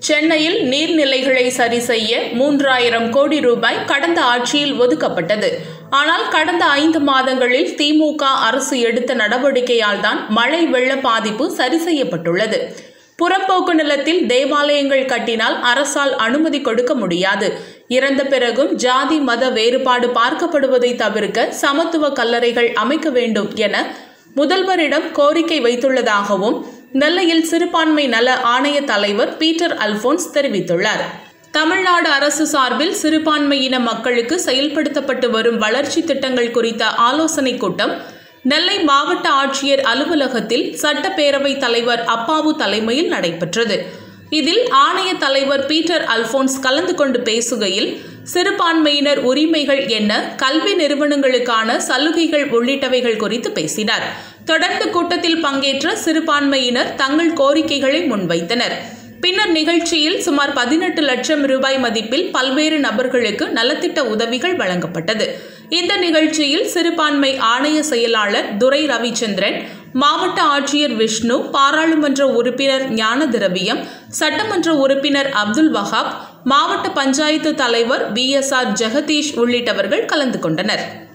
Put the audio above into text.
சென்னையில் நீர்நிலைகளை சரி செய்ய மூன்றாயிரம் கோடி ரூபாய் கடந்த ஆட்சியில் ஒதுக்கப்பட்டது ஆனால் கடந்த ஐந்து மாதங்களில் திமுக அரசு எடுத்த நடவடிக்கையால் தான் மழை வெள்ள பாதிப்பு சரி செய்யப்பட்டுள்ளது புறம்போக்கு நிலத்தில் தேவாலயங்கள் கட்டினால் அரசால் அனுமதி கொடுக்க முடியாது இறந்த பிறகும் ஜாதி மத வேறுபாடு பார்க்கப்படுவதை தவிர்க்க சமத்துவ கல்லறைகள் அமைக்க வேண்டும் என முதல்வரிடம் கோரிக்கை வைத்துள்ளதாகவும் நெல்லையில் சிறுபான்மை நல ஆணைய தலைவர் பீட்டர் அல்போன்ஸ் தெரிவித்துள்ளார் தமிழ்நாடு அரசு சார்பில் சிறுபான்மையின மக்களுக்கு செயல்படுத்தப்பட்டு வரும் வளர்ச்சி திட்டங்கள் குறித்த ஆலோசனைக் கூட்டம் நெல்லை மாவட்ட ஆட்சியர் அலுவலகத்தில் சட்டப்பேரவை தலைவர் அப்பாவு தலைமையில் நடைபெற்றது இதில் ஆணைய தலைவர் பீட்டர் அல்போன்ஸ் கலந்து கொண்டு பேசுகையில் சிறுபான்மையினர் உரிமைகள் என்ன கல்வி நிறுவனங்களுக்கான சலுகைகள் உள்ளிட்டவைகள் குறித்து பேசினார் தொடர்ந்து கூட்டத்தில் பங்கேற்ற சிறுபான்மையினர் தங்கள் கோரிக்கைகளை முன்வைத்தனர் பின்னர் நிகழ்ச்சியில் சுமார் பதினெட்டு லட்சம் ரூபாய் மதிப்பில் பல்வேறு நபர்களுக்கு நலத்திட்ட உதவிகள் வழங்கப்பட்டது இந்த நிகழ்ச்சியில் சிறுபான்மை ஆணைய செயலாளர் துரை ரவிச்சந்திரன் மாவட்ட ஆட்சியர் விஷ்ணு பாராளுமன்ற உறுப்பினர் ஞான திரவியம் சட்டமன்ற உறுப்பினர் அப்துல் வஹாப் மாவட்ட பஞ்சாயத்து தலைவர் பி எஸ் ஆர் ஜெகதீஷ் உள்ளிட்டவர்கள் கலந்து கொண்டனர்